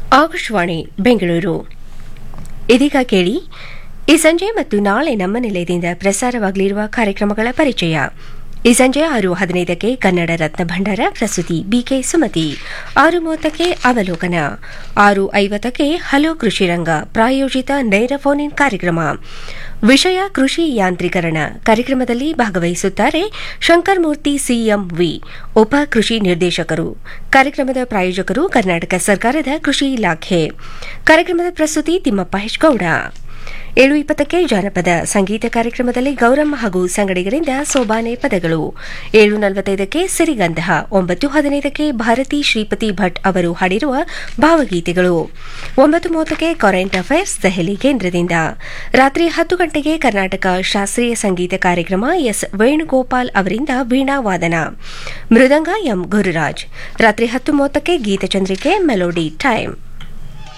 ಆಕಾಶವಾಣಿ ಬೆಂಗಳೂರು ಇದೀಗ ಕೇಳಿ ಈ ಸಂಜೆ ಮತ್ತು ನಾಳೆ ನಮ್ಮ ನಿಲಯದಿಂದ ಪ್ರಸಾರವಾಗಲಿರುವ ಕಾರ್ಯಕ್ರಮಗಳ ಪರಿಚಯ ಈ ಸಂಜೆ ಆರು ಹದಿನೈದಕ್ಕೆ ಕನ್ನಡ ರತ್ನ ಭಂಡಾರ ಪ್ರಸ್ತುತಿ ಬಿಕೆ ಸುಮತಿ ಆರು ಮೂವತ್ತಕ್ಕೆ ಅವಲೋಕನ ಆರು ಐವತ್ತಕ್ಕೆ ಹಲೋ ಕೃಷಿ ರಂಗ ಪ್ರಾಯೋಜಿತ ನೇರ ಫೋನ್ ಇನ್ ಕಾರ್ಯಕ್ರಮ ವಿಷಯ ಕೃಷಿ ಯಾಂತ್ರೀಕರಣ ಕಾರ್ಯಕ್ರಮದಲ್ಲಿ ಭಾಗವಹಿಸುತ್ತಾರೆ ಶಂಕರಮೂರ್ತಿ ಸಿಎಂವಿ ಉಪ ಕೃಷಿ ನಿರ್ದೇಶಕರು ಕಾರ್ಯಕ್ರಮದ ಪ್ರಾಯೋಜಕರು ಕರ್ನಾಟಕ ಸರ್ಕಾರದ ಕೃಷಿ ಇಲಾಖೆ ಕಾರ್ಯಕ್ರಮದ ಪ್ರಸ್ತುತಿ ತಿಮ್ಮಪ್ಪ ಹೆಚ್ಗೌಡ ಏಳು ಇಪ್ಪತ್ತಕ್ಕೆ ಜಾನಪದ ಸಂಗೀತ ಕಾರ್ಯಕ್ರಮದಲ್ಲಿ ಗೌರಮ್ಮ ಹಾಗೂ ಸಂಗಡಿಗರಿಂದ ಸೋಬಾನೆ ಪದಗಳು ಏಳು ನಲವತ್ತೈದಕ್ಕೆ ಸಿರಿಗಂಧ ಒಂಬತ್ತು ಹದಿನೈದಕ್ಕೆ ಭಾರತಿ ಶ್ರೀಪತಿ ಭಟ್ ಅವರು ಹಾಡಿರುವ ಭಾವಗೀತೆಗಳು ಒಂಬತ್ತು ಮೂವತ್ತಕ್ಕೆ ಕರೆಂಟ್ ಅಫೇರ್ಸ್ ದೆಹಲಿ ಕೇಂದ್ರದಿಂದ ರಾತ್ರಿ ಹತ್ತು ಗಂಟೆಗೆ ಕರ್ನಾಟಕ ಶಾಸ್ತ್ರೀಯ ಸಂಗೀತ ಕಾರ್ಯಕ್ರಮ ಎಸ್ ವೇಣುಗೋಪಾಲ್ ಅವರಿಂದ ವೀಣಾ ವಾದನ ಮೃದಂಗ ಎಂ ಗುರುರಾಜ್ ರಾತ್ರಿ ಹತ್ತು ಮೂವತ್ತಕ್ಕೆ ಗೀತಚಂದ್ರಿಕೆ ಮೆಲೋಡಿ ಟೈಮ್